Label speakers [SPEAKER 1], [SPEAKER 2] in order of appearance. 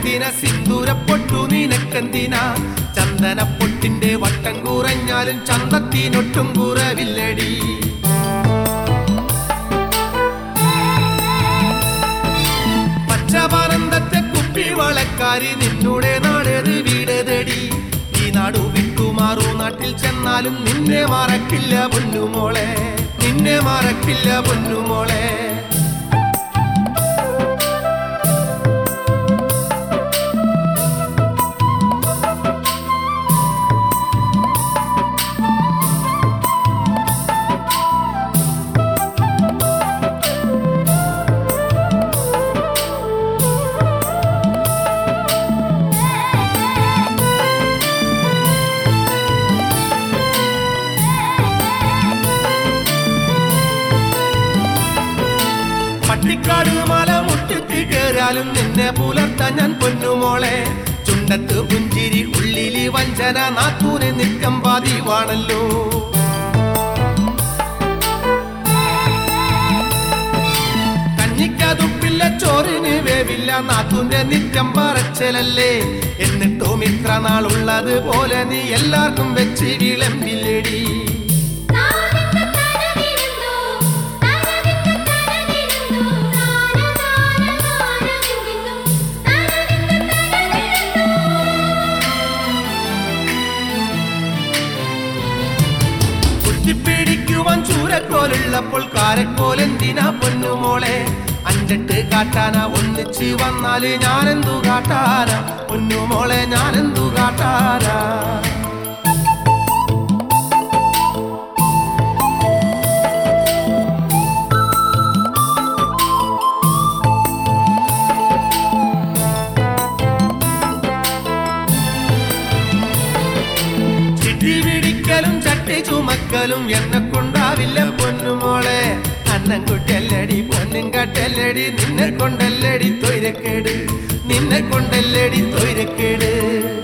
[SPEAKER 1] നിനക്കെന്തിന സിന്ദൂര പൊട്ടു നിനക്കെന്തിന ചന്ദന പൊട്ടിന്റെ വട്ടം കുറഞ്ഞാലും ചന്തത്തിനൊട്ടും കുറവില്ലടി പച്ചപരന്തത്തെ കുപ്പി വളക്കാരി നിന്നൂടെ നാടേത് വീടേതടി ഈ നാടു വിട്ടുമാറു നാട്ടിൽ ചെന്നാലും നിന്നെ മറക്കില്ല പൊന്നുമോളെ നിന്നെ മറക്കില്ല പൊന്നുമോളെ പട്ടിക്കാട് മല മുറ്റത്തി കേറാലും നിന്നെ പുലർത്താൻ ഞാൻ പൊന്നുമോളെ ചുണ്ടത്ത് പുഞ്ചിരി ഉള്ളിലി വഞ്ചന നാത്തൂനെ നിക്കം പതിവാണല്ലോ കഞ്ഞിക്കതുപ്പില്ല ചോറിന് വേവില്ല നാത്തൂന്റെ നിത്യം പറച്ചലല്ലേ എന്നിട്ടും ഇത്ര നാളുള്ളത് പോലെ നീ എല്ലാവർക്കും വെച്ച് വിളമ്പില്ലടി
[SPEAKER 2] താനന്ദ തനവിടുന്നു തനവിന്ദ തനവിടുന്നു താന താന താനവിടുന്നു തനവിന്ദ തനവിടുന്നു
[SPEAKER 1] കുത്തിപ്പിടിക്കുവാൻ ചൂരക്കോലുള്ളപ്പോൾ കാരക്കോലെന്തിനാ പൊന്നുമോളെ അഞ്ചെട്ട് കാട്ടാന ഒന്നിച്ച് വന്നാല് ഞാനെന്തു കാട്ടാന പൊന്നുമോളെ ഞാനെന്തു കാട്ടാന ചിട്ടി പിടിക്കലും ചട്ടി ചുമക്കലും എന്നെ കൊണ്ടാവില്ല പൊന്നുമോളെ അന്നം കുട്ടല്ലടി പൊന്നും കട്ടല്ലടി നിന്നെ കൊണ്ടല്ലടി തൊയ്രക്കേട് നിന്നെ കൊണ്ടല്ലടി തൊയ്രക്കേട്